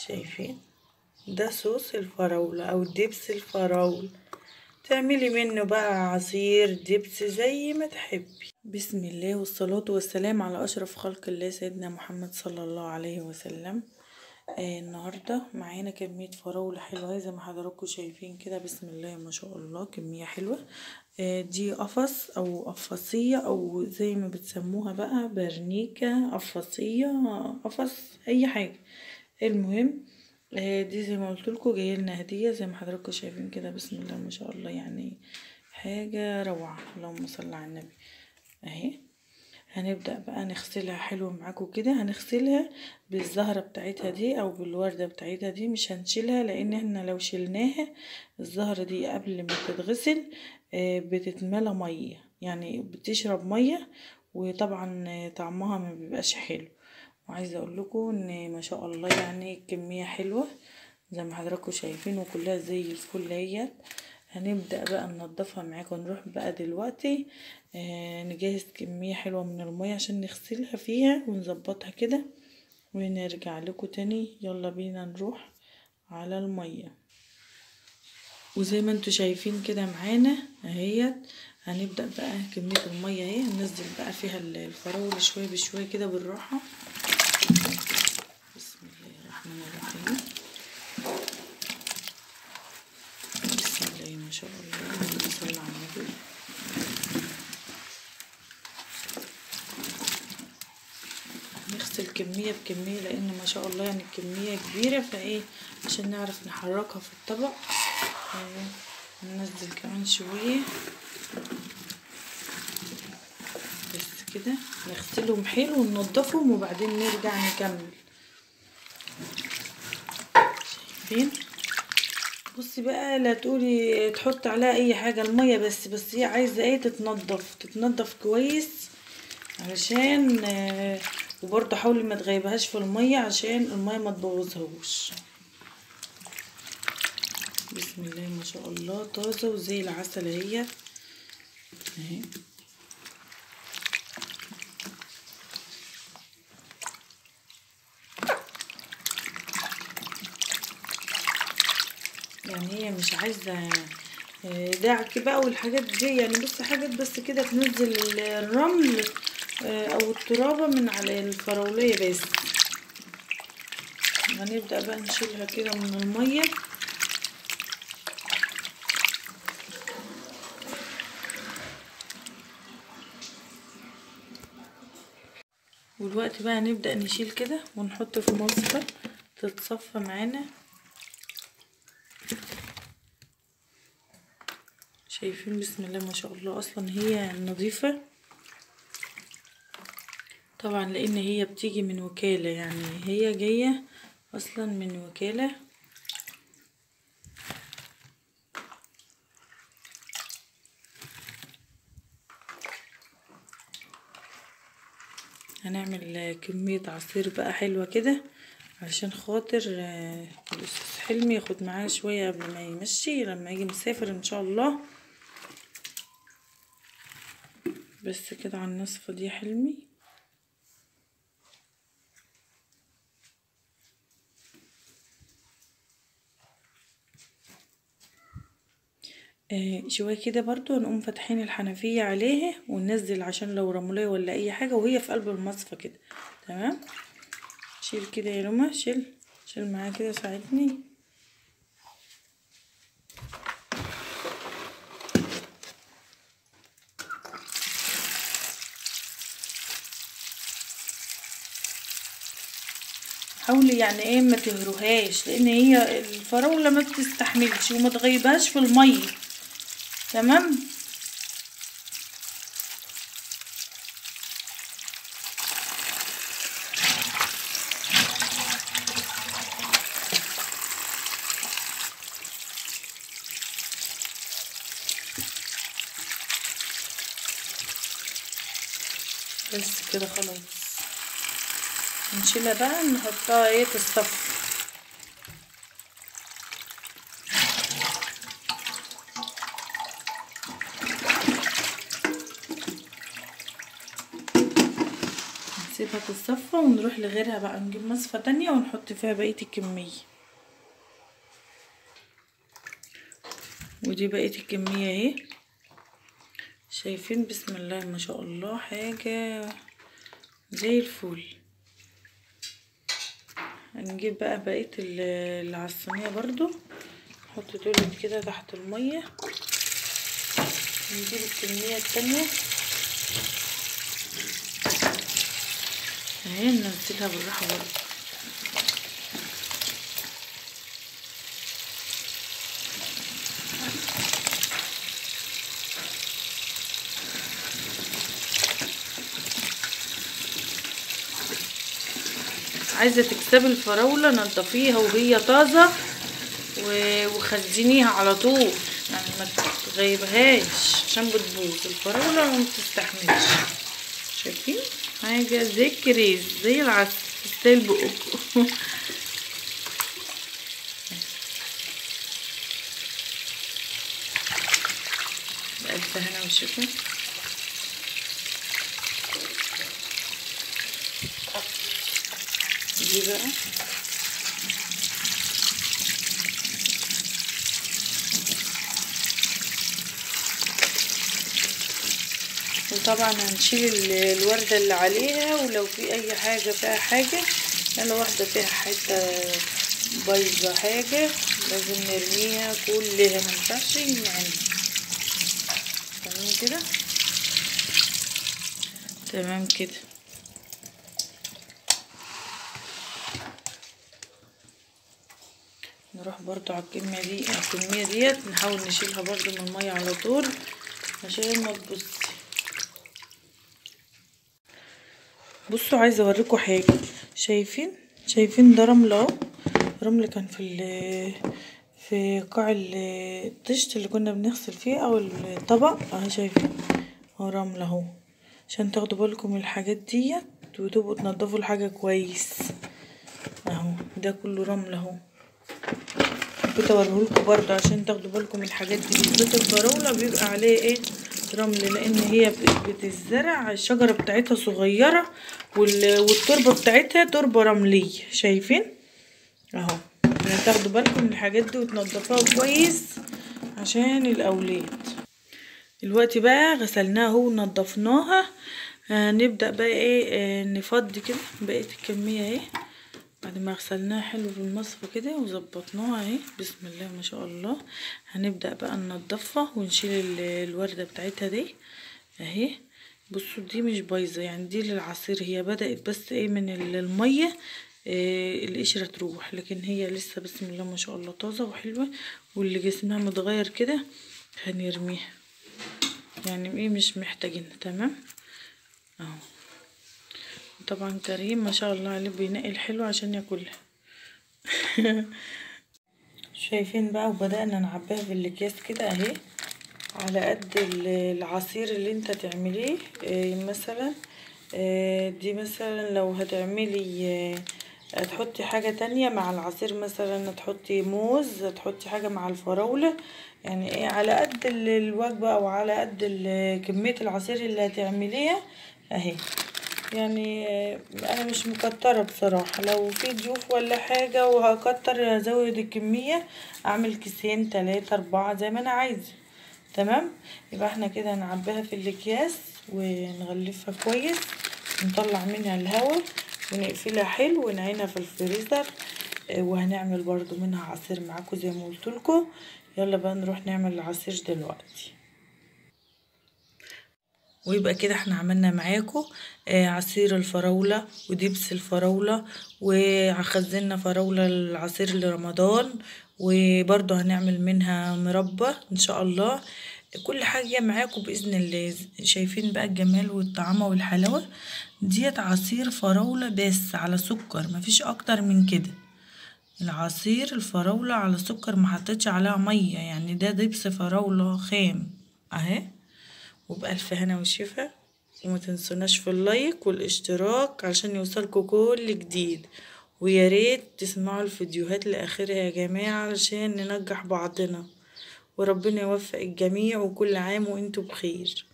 شايفين ده صوص الفراولة او دبس الفراولة تعملي منه بقى عصير دبس زي ما تحبي بسم الله والصلاة والسلام على أشرف خلق الله سيدنا محمد صلى الله عليه وسلم آه النهاردة معانا كمية فراولة حلوة زي ما حضراتكم شايفين كده بسم الله ما شاء الله كمية حلوة آه دي قفص أو قفصية أو زي ما بتسموها بقى برنيكة قفصية قفص أي حاجة المهم آه دي زي ما قلت لكم جايه لنا هديه زي ما حضراتكم شايفين كده بسم الله ما شاء الله يعني حاجه روعه اللهم صل على النبي اهي هنبدا بقى نغسلها حلو معاكم كده هنغسلها بالزهره بتاعتها دي او بالورده بتاعتها دي مش هنشيلها لان احنا لو شلناها الزهره دي قبل ما تتغسل آه بتتملى ميه يعني بتشرب ميه وطبعا طعمها ما بيبقاش حلو وعايزه اقول لكم ان ما شاء الله يعني كميه حلوه زي ما حضراتكم شايفين وكلها زي الفل اهيت هنبدا بقى ننضفها معاكم نروح بقى دلوقتي آه نجهز كميه حلوه من الميه عشان نغسلها فيها ونظبطها كده ونرجع لكم تاني يلا بينا نروح على الميه وزي ما انتوا شايفين كده معانا اهيت هنبدا بقى كميه الميه اهي هننزل بقى فيها الفراوله شويه بشويه كده بالراحه بسم الله الرحمن الرحيم بسم الله ما شاء الله اللهم صل على النبي نغسل كمية بكمية لأن ما شاء الله يعني الكمية كبيرة فايه عشان نعرف نحركها في الطبق ننزل كمان شوية بس كده نغسلهم حلو وننضفهم وبعدين نرجع نكمل شايفين بصي بقى لا تقولي تحط عليها اي حاجة المية بس بس هي عايزة ايه تتنضف تتنضف كويس علشان آه وبرضه حاولي ما تغيبهاش في المية عشان المية ما تبوظهوش بسم الله ما شاء الله طازة وزي العسل اهي اهي يعني هي مش عايزة دعك بقى والحاجات دي يعني بص حاجات بس كده تنزل الرمل او الترابة من على الفراولية بس هنبدأ بقى نشيلها كده من المية والوقت بقى نبدأ نشيل كده ونحط في مصفى تتصفى معانا شايفين بسم الله ما شاء الله اصلا هي نظيفة طبعا لان هي بتيجي من وكالة يعني هي جاية اصلا من وكالة هنعمل كمية عصير بقى حلوة كده عشان خاطر الاستاذ حلمي ياخد معاه شوية قبل ما يمشي لما يجي مسافر ان شاء الله بس كده على النصفة دي حلمي آه شوية كده برضو نقوم فاتحين الحنفية عليها وننزل عشان لو رملية ولا اي حاجة وهي في قلب المصفى كده تمام شيل كده يا لما شيل شيل معايا كده ساعدني حاولي يعني ايه ما تهروهاش لان هي الفراوله ما بتستحملش وما تغيبهاش في الميه تمام بس كده خلاص نشيلها بقى نحطها ايه تصفي نسيبها تتصفى ونروح لغيرها بقى نجيب مصفى تانية ونحط فيها بقية الكمية ودي بقية الكمية اهي شايفين بسم الله ما شاء الله حاجة زي الفل هنجيب بقى بقية اللي على الصينية برضو نحط دول كده تحت المية نجيب الكمية التانية اهي ننزلها بالراحة برضو عايزة تكسبي الفراولة نضفيها وهي طازة وخزنيها على طول يعني ما تغيبهاش عشان بتبوظ الفراولة ما بتستحملش شايفين حاجة زي الكريز زي العسل تستاهل بقكم بألف هنا وشفا دي بقى وطبعا هنشيل الوردة اللي عليها ولو في اي حاجة فيها حاجة انا واحدة فيها حتة بايظة حاجة لازم نرميها كلها مينفعش نعمل تمام كده تمام كده نروح برضو على الكمية دي الكمية ديت نحاول نشيلها برضو من المية على طول عشان ما تبصي بصوا عايزه اوريكم حاجه شايفين شايفين ده رمل اهو رمل كان في في قاع الطشت اللي كنا بنغسل فيه او الطبق اهي شايفين اهو رمل اهو عشان تاخدوا بالكم من الحاجات ديت وتبقوا تنضفوا الحاجه كويس اهو ده كله رمل اهو حبيت اوريهولكوا برضه عشان تاخدوا بالكم من الحاجات دي بالذات الفراوله بيبقى عليه ايه رمل لان هي بتزرع الشجرة بتاعتها صغيرة والتربة بتاعتها تربة رملية شايفين اهو تاخدوا بالكم من الحاجات دي وتنضفوها كويس عشان الاولاد دلوقتي بقى غسلناها اهو ونضفناها هنبدأ بقى ايه نفضي كده بقية الكمية اهي بعد ما غسلناها حلو في المصفى كده وظبطناها اهي بسم الله ما شاء الله هنبدأ بقى ننضفها ونشيل الوردة بتاعتها دي اهي بصوا دي مش بايظة يعني دي للعصير هي بدأت بس ايه من المية إيه القشرة تروح لكن هي لسه بسم الله ما شاء الله طازة وحلوة واللي جسمها متغير كده هنرميها يعني ايه مش محتاجينها تمام اهو طبعا كريم ما شاء الله عليه بينقي الحلو عشان ياكلها شايفين بقى وبدأنا نعبيها في الاكياس كده اهي على قد العصير اللي انت تعمليه اه مثلا اه دي مثلا لو هتعملي اه هتحطي حاجة تانية مع العصير مثلا هتحطي موز هتحطي حاجة مع الفراولة يعني ايه على قد الوجبة او على قد كمية العصير اللي هتعمليها اهي يعني انا مش مكترة بصراحة لو في ضيوف ولا حاجة وهكتر هزود الكمية اعمل كيسين تلاتة اربعة زي ما انا عايزة تمام يبقى احنا كده نعبيها في الاكياس ونغلفها كويس نطلع منها الهواء ونقفلها حلو ونعينها في الفريزر وهنعمل برضو منها عصير معاكم زي ما قلتلكوا يلا بقى نروح نعمل العصير دلوقتي ويبقى كده احنا عملنا معاكم آه عصير الفراولة ودبس الفراولة وخزنا فراولة العصير لرمضان وبرضه هنعمل منها مربى ان شاء الله كل حاجة معاكم بإذن الله شايفين بقى الجمال والطعامة والحلاوة ديت عصير فراولة بس على سكر مفيش اكتر من كده العصير الفراولة على سكر محطتش عليها مية يعني ده دبس فراولة خام اهي وبألف هنا وشفا وما تنسوناش في اللايك والاشتراك عشان يوصلكوا كل جديد ويا ريت تسمعوا الفيديوهات لاخرها يا جماعة علشان ننجح بعضنا وربنا يوفق الجميع وكل عام وانتم بخير